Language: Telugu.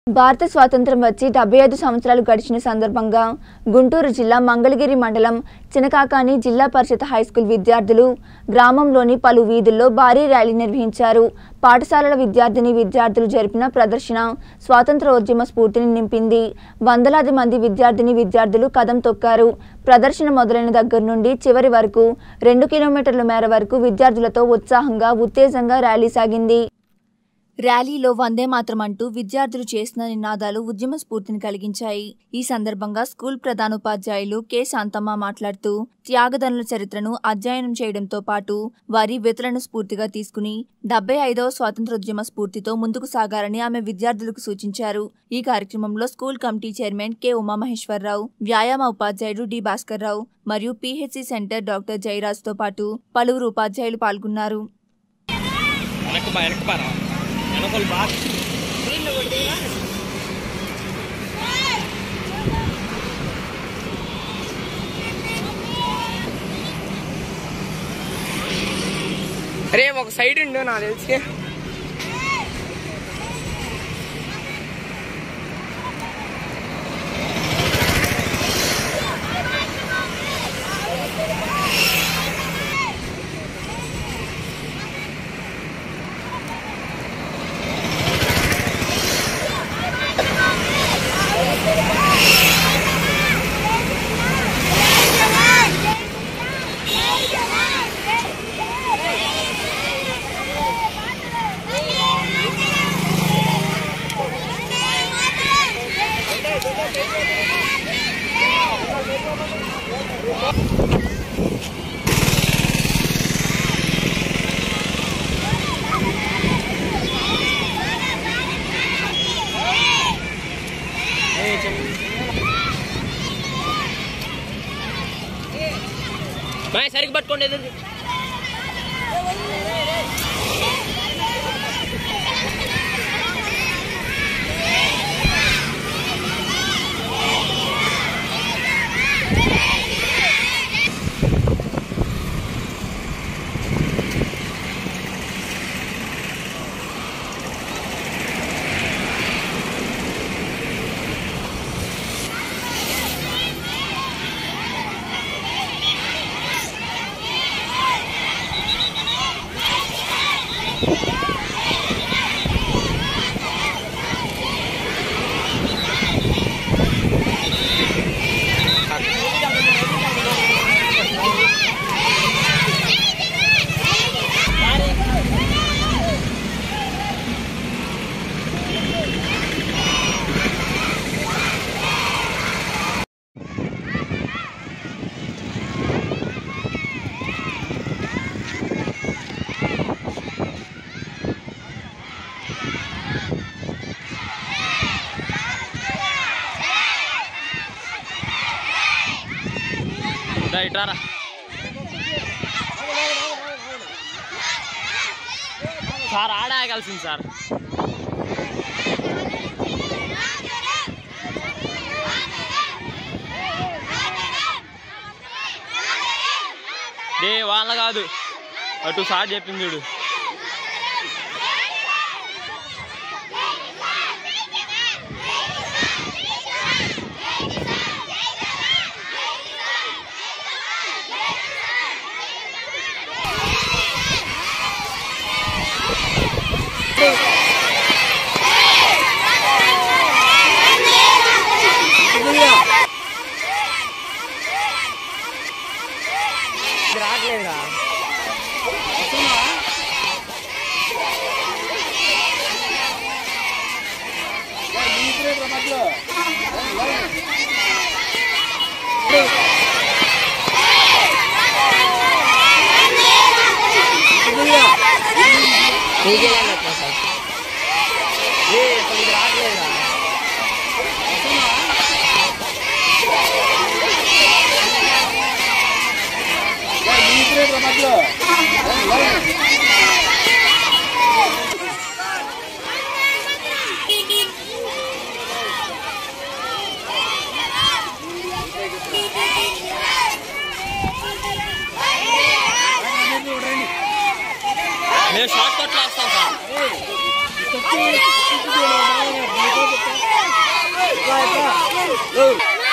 భారత స్వాతంత్ర్యం వచ్చి డెబ్బై ఐదు సంవత్సరాలు గడిచిన సందర్భంగా గుంటూరు జిల్లా మంగళగిరి మండలం చినకాకాని జిల్లా పరిషత్ హైస్కూల్ విద్యార్థులు గ్రామంలోని పలు వీధుల్లో భారీ ర్యాలీ నిర్వహించారు పాఠశాలల విద్యార్థిని విద్యార్థులు జరిపిన ప్రదర్శన స్వాతంత్రోద్యమ స్ఫూర్తిని నింపింది వందలాది మంది విద్యార్థిని విద్యార్థులు కదం తొక్కారు ప్రదర్శన మొదలైన దగ్గర నుండి చివరి వరకు రెండు కిలోమీటర్ల మేర వరకు విద్యార్థులతో ఉత్సాహంగా ఉత్తేజంగా ర్యాలీ సాగింది ర్యాలీలో వందే మాత్రం అంటూ విద్యార్థులు చేసిన నినాదాలు ఉద్యమ స్ఫూర్తిని కలిగించాయి ఈ సందర్భంగా స్కూల్ ప్రధానోపాధ్యాయులు కె శాంతమ్మ మాట్లాడుతూ త్యాగదనుల చరిత్రను అధ్యయనం చేయడంతో పాటు వారి వ్యతలను స్ఫూర్తిగా తీసుకుని డెబ్బై ఐదవ స్వాతంత్రోద్యమ స్ఫూర్తితో ముందుకు సాగాలని ఆమె విద్యార్థులకు సూచించారు ఈ కార్యక్రమంలో school committee chairman K Umamaheswararao వ్యాయామ ఉపాధ్యాయుడు డి భాస్కర్ రావు మరియు పిహెచ్సి సెంటర్ డాక్టర్ జయరాజ్తో పాటు పలువురు ఉపాధ్యాయులు పాల్గొన్నారు వెనక్కి బా వెనక్కి బారా వెనకలు బాగా రే ఒక సైడ్ ఉండు నాకు తెలిసి బాయ్ సరిగ్గా పట్టుకోండి ఎదురు దా ఇట్రారా సార్ ఆడ ఆగాల్సింది సార్ డే వాళ్ళ కాదు అటు సార్ చెప్పింది చూడు రావట్లేదురా నీకే సార్ ఏ అసలు ఇది రావట్లేదురా మేము షార్ట్ కట్లో వస్తాం సార్ ఎవరు